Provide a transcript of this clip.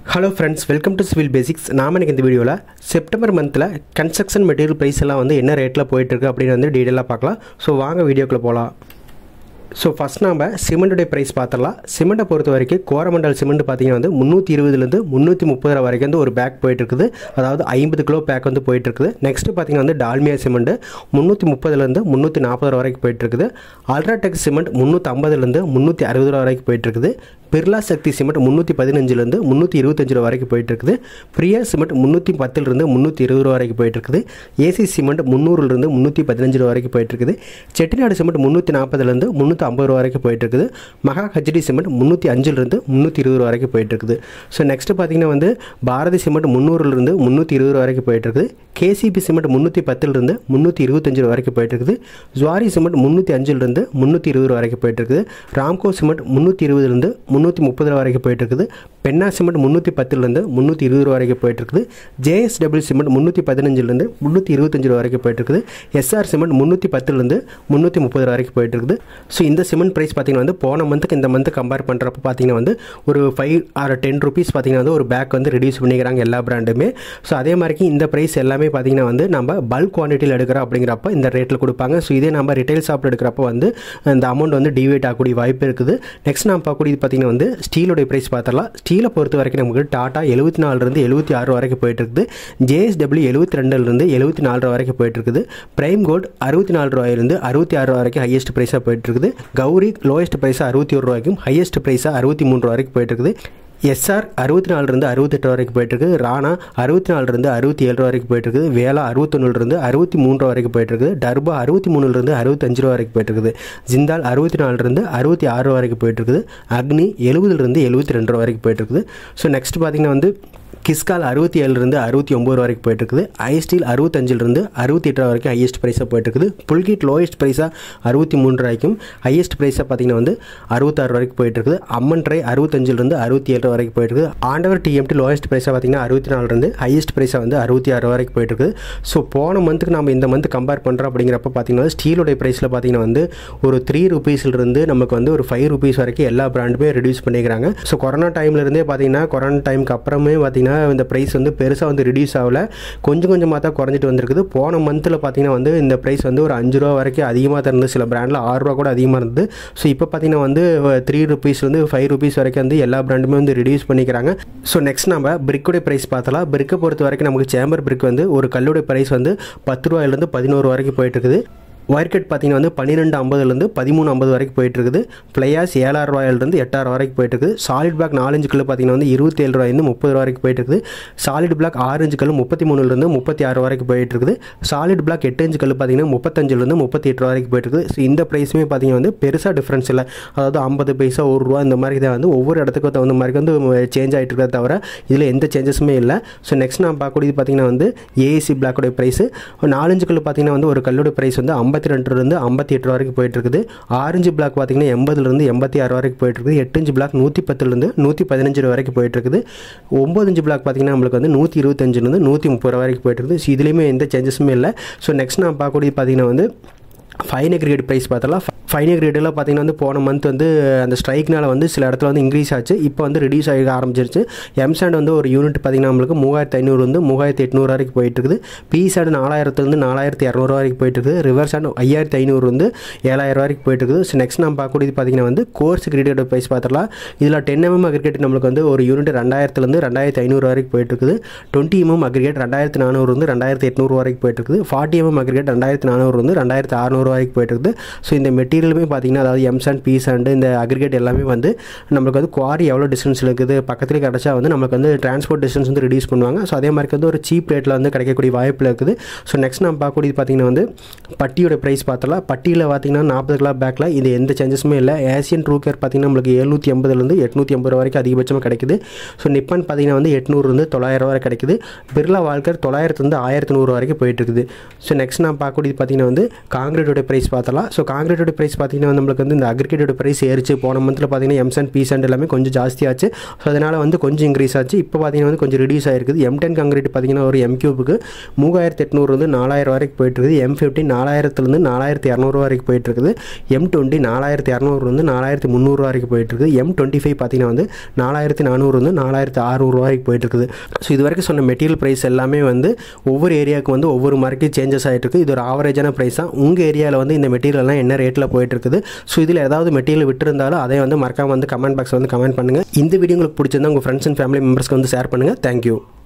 hello friends welcome to civil basics நாம எனக்கு இந்த வீடியோவில் செப்டம்பர் மந்தில் கன்ஸ்ட்ரக்ஷன் மெட்டீரியல் ப்ரைஸ் எல்லாம் வந்து என்ன ரேட்டில் போயிட்டுருக்கு அப்படின்னு வந்து டீட்டெயிலாக பார்க்கலாம் ஸோ வாங்க வீடியோக்குள்ளே போகலாம் ஸோ ஃபஸ்ட் நம்ம சிமெண்ட்டுடைய ப்ரைஸ் பார்த்துடலாம் சிமெண்ட்டை பொறுத்த வரைக்கும் கோரமண்டல் சிமெண்ட் பார்த்தீங்கன்னா வந்து முந்நூற்றி இருபதுலேருந்து முந்நூற்றி முப்பது ரூபா வரைக்கும் வந்து ஒரு பேக் போயிட்டுருக்குது அதாவது ஐம்பது கிலோ பேக் வந்து போயிட்டுருக்குது நெக்ஸ்ட்டு பார்த்தீங்கன்னா வந்து டால்மியா சிமெண்ட் முந்நூற்றி முப்பதுலேருந்து முந்நூற்றி நாற்பது ரூபா வரைக்கும் போயிட்டுருக்குது அல்ட்ராடெக் சிமெண்ட் முந்நூற்றி ஐம்பதுலேருந்து முந்நூற்றி அறுபது ரூபா வரைக்கும் போயிட்டுருக்குது பிர்லா சக்தி சிமெண்ட் முந்நூற்றி பதினஞ்சுலேருந்து முந்நூற்றி இருபத்தஞ்சு ரூபா வரைக்கும் போயிட்டுருக்குது பிரியா சிமெண்ட் முந்நூற்றி பத்துலேருந்து முந்நூற்றி இருபது ரூபா வரைக்கும் போயிட்டுருக்குது ஏசி சிமெண்ட் முந்நூறுலேருந்து முந்நூற்றி பதினஞ்சு ரூபா வரைக்கும் போயிட்டுருக்குது செட்டிநாடு சிமெண்ட் முந்நூற்றி நாற்பதுலேருந்து முந்நூற்றி ஐம்பது ரூபா வரைக்கும் போயிட்டுருக்குது மகா ஹெச்டி சிமெண்ட் முந்நூற்றி அஞ்சுலேருந்து முந்நூற்றி இருபது ரூபா வரைக்கும் போயிட்டுருக்குது ஸோ நெக்ஸ்ட்டு பார்த்தீங்கன்னா வந்து பாரதி சிமெண்ட் முந்நூறுலேருந்து முந்நூற்றி இருபது ரூபா வரைக்கும் போயிட்டுருக்குது கேசிபி சிமெண்ட் முந்நூற்றி பத்துலேருந்து முந்நூற்றி இருபத்தஞ்சு ரூபா வரைக்கும் போயிட்டுருக்குது ஜுவாரி சிமெண்ட் முந்நூற்றி அஞ்சுலேருந்து முந்நூற்றி இருபது ரூபா வரைக்கும் போயிட்டுருக்குது ராம்கோ சிமெண்ட் முந்நூற்றி இருபதுலேருந்து முந்நூற்றி முப்பது ரூபா வரைக்கும் போயிட்டுருக்குது பென்னா சிமெண்ட் முந்நூற்றி பத்துலேருந்து முந்நூற்றி இருபது ரூபா வரைக்கும் போயிட்டுருக்குது ஜேஎஸ்டபிள்யூ சிமெண்ட் முந்நூற்றி பதினஞ்சுலேருந்து முந்நூற்றி இருபத்தஞ்சு ரூபா வரைக்கும் போயிட்டுருக்குது எஸ்ஆர் சிமெண்ட் முந்நூற்றி பத்துலேருந்து முந்நூற்றி முப்பது ரூபா வரைக்கும் போயிட்டுருக்குது ஸோ இந்த சிமெண்ட் ப்ரைஸ் பார்த்தீங்கன்னா வந்து போன மந்த்துக்கு இந்த மந்த்து கம்பேர் பண்ணுறப்ப பார்த்தீங்கன்னா வந்து ஒரு ஃபைவ் ஆர் டென் ருபீஸ் பார்த்தீங்கன்னா வந்து ஒரு பேக் வந்து ரெடியூஸ் பண்ணிக்கிறாங்க எல்லா பிராண்டுமே ஸோ அதே மாதிரிக்கு இந்த ப்ரைஸ் எல்லாமே பார்த்தீங்கன்னா வந்து நம்ம பல்க் குவான்டிட்டியில் எடுக்கிறோம் அப்படிங்கிறப்ப இந்த ரேட்டில் கொடுப்பாங்க ஸோ இதே நம்ம ரிட்டைல் ஷாப்பில் எடுக்கிறப்ப வந்து இந்த அமௌண்ட் வந்து டிவைட் ஆகக்கூடிய வாய்ப்பு இருக்குது நெக்ஸ்ட் நம்ம பார்க்கக்கூடியது பார்த்தீங்கன்னா வந்து ஸ்டீலோடைய ப்ரைஸ் பார்த்துடலாம் ஸ்டீலை பொறுத்த வரைக்கும் நமக்கு டாட்டா எழுபத்தி நாலுலேருந்து எழுபத்தி ஆறு வரைக்கும் போயிட்டு இருக்குது ஜேஎஸ்டபிள்யூ எழுபத்தி ரெண்டுலேருந்து எழுபத்தி நாலு ரூபா வரைக்கும் போயிட்டு இருக்குது பிரைம் கோல்டு அறுபத்தி நாலு ரூபாயிலிருந்து அறுபத்தி ஆறு ரூபா வரைக்கும் ஹையஸ்ட் ப்ரைஸாக போயிட்டு இருக்குது கௌரி லோயஸ்ட் ப்ரைஸாக அறுபத்தி ஒரு ரூபாய்க்கும் ஹையஸ்ட் ப்ரைஸாக அறுபத்தி மூணு ரூபா வரைக்கும் போயிட்டு இருக்குது எஸ்ஆர் அறுபத்தி நாலுலேருந்து அறுபத்தெட்டு வரைக்கும் போயிட்டுருக்கு ராணா அறுபத்தி நாலுலேருந்து அறுபத்தி ஏழு ரூபா வரைக்கும் போயிட்டுருக்குது வேலா அறுபத்தொன்னுலேருந்து அறுபத்தி மூணு ரூபா வரைக்கும் போயிட்டுருக்குது டர்பா அறுபத்தி மூணுலேருந்து அறுபத்தஞ்சு ரூபா வரைக்கும் போயிட்டுருக்குது ஜிந்தால் அறுபத்தி நாலுலேருந்து அறுபத்தி ஆறு ரூபா வரைக்கும் போயிட்டுருக்குது அக்னி எழுபதுலேருந்து எழுபத்தி ரெண்டு ரூபா வரைக்கும் போயிட்டுருக்குது ஸோ நெக்ஸ்ட் பார்த்தீங்கன்னா வந்து கிஸ்கால் அறுபத்தி ஏழுலேருந்து அறுபத்தி ஒம்பது ரூபா வரைக்கும் போயிட்டுருக்குது ஐஸ்டீல் அறுபத்தஞ்சிலிருந்து அறுபத்தி எட்டு ரூபா வரைக்கும் ஹையஸ்ட் ப்ரைஸாக போயிட்டுருக்குது புல்கிட் லோயஸ்ட் ப்ரைஸாக அறுபத்தி மூணு ரூபாய்க்கும் ஹையஸ்ட் ப்ரைஸாக பார்த்தீங்கன்னா வந்து அறுபத்தாறு வரைக்கும் போயிட்டுருக்குது அம்மன் ட்ரை அறுபத்தஞ்சிலிருந்து அறுபத்தி ஏழு வரைக்கும் போயிட்டுருக்குது ஆண்டவர் டிஎம்டி லோயஸ்ட் ப்ரைஸாக பார்த்தீங்கன்னா அறுபத்தி நாலுலேருந்து ஹையஸ்ட் ப்ரைஸாக வந்து அறுபத்தி ஆறு வரைக்கும் போயிட்டுருக்குது ஸோ போன மந்த்துக்கு நம்ம இந்த மந்த் கம்பேர் பண்ணுறோம் அப்படிங்கிறப்ப பார்த்தீங்கன்னா ஸ்டீலோடைய ப்ரைஸில் பார்த்தீங்கன்னா வந்து ஒரு த்ரீ ருபீஸ்லேருந்து நமக்கு வந்து ஒரு ஃபைவ் ருபீஸ் வரைக்கும் எல்லா பிராண்டுமே ரெடியூஸ் பண்ணிக்கிறாங்க ஸோ கொரோனா டைம்லேருந்தே பார்த்தீங்கன்னா கொரோனா டைமுக்கு அப்புறமே பார்த்தீங்கன்னா இந்த ப்ரைஸ் வந்து பெருசாக வந்து ரிடியூஸ் ஆகல கொஞ்சம் கொஞ்சமாக தான் குறைஞ்சிட்டு வந்திருக்குது போன மந்தில் பார்த்தீங்கன்னா வந்து இந்த ப்ரைஸ் வந்து ஒரு அஞ்சு ரூபா வரைக்கும் அதிகமாக தான் இருந்தது சில பிராண்டில் ஆறு ரூபா கூட அதிகமாக இருந்தது ஸோ இப்போ பார்த்தீங்கன்னா வந்து த்ரீ ருபீஸ்லேருந்து ஃபைவ் ருபீஸ் வரைக்கும் வந்து எல்லா பிராண்டுமே வந்து ரிடியூஸ் பண்ணிக்கிறாங்க ஸோ நெக்ஸ்ட் நம்ம பிரிக்கோடைய ப்ரைஸ் பார்த்தலாம் பிரிக்கை பொறுத்த வரைக்கும் நமக்கு சேம்பர் பிரிக் வந்து ஒரு கல்லுடைய ப்ரைஸ் வந்து பத்து ரூபாயிலேருந்து பதினோரு வரைக்கும் போயிட்டு இருக்குது ஒயர் கட் பார்த்தீங்கன்னா வந்து பன்னிரெண்டு ஐம்பதுலேருந்து பதிமூணு ஐம்பது வரைக்கும் போயிட்டு இருக்குது பிளேயாஸ் ஏழாயிரம் ரூபாயிலிருந்து எட்டாயிரம் வரைக்கும் போயிட்டு இருக்குது சாலிட் பிளாக் நாலஞ்சு கல் பார்த்தீங்கன்னா வந்து இருபத்தேழு ரூபாயிருந்து முப்பது ரூபா வரைக்கும் போயிட்டு இருக்குது சாலிட் பிளாக் ஆறு இன்ச்சு கல் முப்பத்தி மூணுலேருந்து முப்பத்தி ஆறு வரைக்கும் போயிட்டு இருக்குது சாலிட் பிளாக் எட்டு இன்ச்சு கல் பார்த்தீங்கன்னா முப்பத்தஞ்சுலேருந்து முப்பத்தி எட்டு ரூபா வரைக்கும் போயிட்டு இருக்குது ஸோ இந்த ப்ரைஸுமே பார்த்தீங்கன்னா வந்து பெருசாக டிஃப்ரென்ஸ் இல்லை அதாவது ஐம்பது பைசா ஒரு ரூபா இந்த மாதிரி தான் வந்து ஒவ்வொரு இடத்துக்கும் தகுந்த மாதிரி வந்து சேஞ்ச் ஆகிட்டு இருக்கிறத தவிர இதில் எந்த சேஞ்சஸுமே இல்லை ஸோ நெக்ஸ்ட் நான் பார்க்கக்கூடியது பார்த்தீங்கன்னா வந்து ஏஏசி பிளாக்கோடைய ப்ரைஸு நாலஞ்சு கல் பார்த்தீங்கன்னா வந்து ஒரு கல்லோட ப்ரைஸ் வந்து ஐம்பத்தி ரெண்டுலேருந்து ஐம்பத்தி எட்டு வரைக்கும் போயிட்டு இருக்குது ஆரஞ்சு பிளாக் பார்த்தீங்கன்னா எண்பதுலேருந்து எண்பத்தி ஆறு வரைக்கும் போயிட்டு இருக்குது எட்டு இன்ச்சு பிளாக் நூற்றி பத்துலேருந்து நூற்றி பதினஞ்சு வரைக்கும் போயிட்டு இருக்குது ஒம்பது இன்ச்சு பிளாக் பார்த்தீங்கன்னா நம்மளுக்கு வந்து நூற்றி இருபத்தஞ்சிலேருந்து நூற்றி முப்பது ரூபா வரைக்கும் போயிட்டு இருக்குது ஸோ இதுலேயுமே எந்த சேஞ்சஸுமே இல்லை ஸோ நெக்ஸ்ட் நான் பார்க்கக்கூடிய பார்த்தீங்கன்னா வந்து ஃபைன் கிரேட் ப்ரைஸ் பார்த்தலாம் ஃபைன் கிரேடெல்லாம் பார்த்தீங்கன்னா வந்து போன மந்த் வந்து அந்த ஸ்ட்ரைக்னால வந்து சில இடத்துல வந்து இன்க்ரீஸ் ஆச்சு இப்போ வந்து ரிடியூஸ் ஆக ஆரம்பிச்சிருச்சு எம் சாண்ட் வந்து ஒரு யூனிட் பார்த்தீங்கன்னா நம்மளுக்கு மூவாயிரத்து ஐநூறு வந்து மூவாயிரத்து எட்நூறு வரைக்கும் போயிட்டு இருக்குது பி சாண்ட் நாலாயிரத்துலேருந்து நாலாயிரத்து இரநூறுவா வரைக்கும் போயிட்டு இருக்குது ரிவர்ஸ் சாண்ட் ஐயாயிரத்து ஐநூறு வந்து ஏழாயிரம் வரைக்கும் போயிட்டு இருக்குது ஸோ நெக்ஸ்ட் நம்ம பார்க்கக்கூடியது பார்த்தீங்கன்னா வந்து கோர்ஸ் கிரேடோட ப்ரைஸ் பார்த்துலாம் இதில் டென் எம்எம் அக்ரிகேட் நம்மளுக்கு வந்து ஒரு யூனிட் ரெண்டாயிரத்துலேருந்து ரெண்டாயிரத்து ஐநூறு வரைக்கும் போயிட்டு இருக்குது டுவெண்ட்டி எம்எம் அக்ரிகேட் ரெண்டாயிரத்து நானூறு வந்து ரெண்டாயிரத்து எட்நூறு வரைக்கும் போயிட்டு இருக்குது ஃபார்ட்டி எம்எம் அக்ரிகேட் ரெண்டாயிரத்து நானூறு வந்து ரெண்டாயிரத்து அறநூறு வரைக்கும் போயிட்டு இருக்குது ஸோ இந்த மெட்டீரியலுமே பார்த்தீங்கன்னா அதாவது எம் சாண்ட் பி சாண்டு இந்த அக்ரிகேட் எல்லாமே வந்து நம்மளுக்கு வந்து குவாரி எவ்வளோ டிஸ்டன்ஸ் இருக்குது பக்கத்துலேயே கிடச்சா வந்து நமக்கு வந்து டிரான்ஸ்போர்ட் டிஸ்டன்ஸ் வந்து ரிடியூஸ் பண்ணுவாங்க ஸோ அதே மாதிரி வந்து ஒரு சீப் ரேட்டில் வந்து கிடைக்கக்கூடிய வாய்ப்பில் இருக்குது ஸோ நெக்ஸ்ட் நம்ம பார்க்கக்கூடியது பார்த்தீங்கன்னா வந்து பட்டியோட ப்ரைஸ் பார்த்தலாம் பட்டியில் பார்த்தீங்கன்னா நாற்பது கிலோ பேக்கில் இது எந்த சேஞ்சஸுமே இல்லை ஏசியன் ட்ரூ கேர் பார்த்தீங்கன்னா நம்மளுக்கு எழுநூற்றி எண்பதுலேருந்து எட்நூற்றி ஐம்பது ரூபா வரைக்கும் அதிகபட்சமாக கிடைக்குது ஸோ நிப்பான் பார்த்தீங்கன்னா வந்து எட்நூறுலேருந்து தொள்ளாயிரம் வரை கிடைக்குது பிர்லா வால்கர் தொள்ளாயிரத்துலேருந்து ஆயிரத்தி நூறு வரைக்கும் போயிட்டு இருக்குது ஸோ நெக்ஸ்ட் நான் பார்க்கக்கூடியது பார்த்தீங்கன்னா வந்து காங்கிரீட்டோட காங்கிரீட்டோட ப்ரைஸ் பார்த்தலாம் ஸோ காங்கிரீட்டோட ப்ரைஸ் பார்த்தீங்கன்னா நம்மளுக்கு வந்து இந்த அக்ரிகேட்டோட ப்ரைஸ் ஏறிச்சு போன மந்தில் பார்த்தீங்கன்னா எம்சன் பீசண்ட் எல்லாமே கொஞ்சம் ஜாஸ்தியாச்சு ஸோ அதனால் வந்து கொஞ்சம் இன்க்ரீஸ் ஆச்சு இப்போ பார்த்தீங்கன்னா வந்து கொஞ்சம் ரிடியூஸ் ஆயிருக்குது எம் டென் காங்கிரீட் பார்த்தீங்கன்னா ஒரு எம் கியூபுக்கு மூவாயிரத்தி எட்நூறு வந்து நாலாயிரம் வரைக்கும் போயிட்டு இருக்குது எம் ஃபிஃப்டி நாலாயிரத்துலேருந்து நாலாயிரத்தி இரநூறு வரைக்கும் போயிட்டு இருக்குது எம் டுவெண்ட்டி நாலாயிரத்தி இரநூறு வந்து நாலாயிரத்தி முந்நூறு வரைக்கும் போயிட்டு இருக்குது எம் டுவெண்ட்டி ஃபைவ் பார்த்தீங்கன்னா வந்து நாலாயிரத்தி நானூறு வந்து நாலாயிரத்தி அறுநூறு வரைக்கும் போயிட்டு இருக்குது ஸோ இது வரைக்கும் சொன்ன மெட்டீரியல் ப்ரைஸ் எல்லாமே வந்து ஒவ்வொரு ஏரியாவுக்கு வந்து ஒவ்வொரு மார்க்கெட் சேஞ்சஸ் ஆகிட்டு இருக்குது இது ஒரு ஆவரேஜான ப்ரைஸ் தான் உங்கள் ஏரியாவில் வந்து இந்த மெட்டீரியல்லாம் என்ன ரேட்டில் போயிட்டு இருக்குது ஸோ இதில் ஏதாவது மெட்டீரியல் விட்டுருந்தாலும் அதை வந்து மறக்காம வந்து கமெண்ட் பாக்ஸ் வந்து கமெண்ட் பண்ணுங்கள் இந்த வீடியோ உங்களுக்கு பிடிச்சிருந்தா உங்கள் ஃப்ரெண்ட்ஸ் அண்ட் ஃபேமிலி மெம்பர்ஸ்க்கு வந்து ஷேர் பண்ணுங்கள் தேங்க்யூ